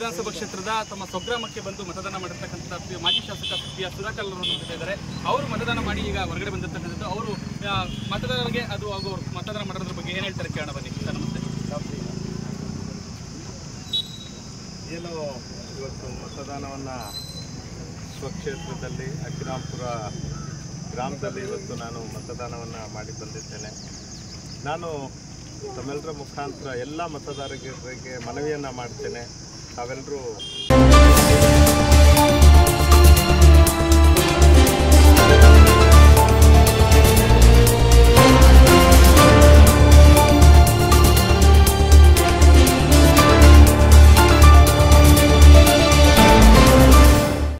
ವಿಧಾನಸಭಾ ಕ್ಷೇತ್ರದ ತಮ್ಮ ಸ್ವಗ್ರಾಮಕ್ಕೆ ಬಂದು ಮತದಾನ ಮಾಡಿರ್ತಕ್ಕಂಥ ಪಿ- ಮಾಜಿ ಶಾಸಕ ಪಿ ಆರ್ ಸುಧಾಕರ್ ಅವರು ಜೊತೆ ಇದ್ದಾರೆ ಅವರು ಮತದಾನ ಮಾಡಿ ಈಗ ಹೊರಗಡೆ ಬಂದಿರ್ತಕ್ಕಂಥದ್ದು ಅವರು ಆ, ಮತದಾರರಿಗೆ ಅದು ಹಾಗೂ ಅವ್ರು ಮತದಾನ ಮಾಡೋದ್ರ ಬಗ್ಗೆ ಏನು ಹೇಳ್ತಾರೆ ಕೇಳೋಣ ಬನ್ನಿ ಸರ್ ನಮಸ್ತೆ ಏನು ಇವತ್ತು ಮತದಾನವನ್ನು ಸ್ವಕ್ಷೇತ್ರದಲ್ಲಿ ಅಕ್ಕಿರಾಂಪುರ ಗ್ರಾಮದಲ್ಲಿ ಇವತ್ತು ನಾನು ಮತದಾನವನ್ನು ಮಾಡಿ ಬಂದಿದ್ದೇನೆ ನಾನು ತಮ್ಮೆಲ್ಲರ ಮುಖಾಂತರ ಎಲ್ಲ ಮತದಾರರಿಗೆ ಮನವಿಯನ್ನು ಮಾಡ್ತೇನೆ ತಾವೆಲ್ಲರೂ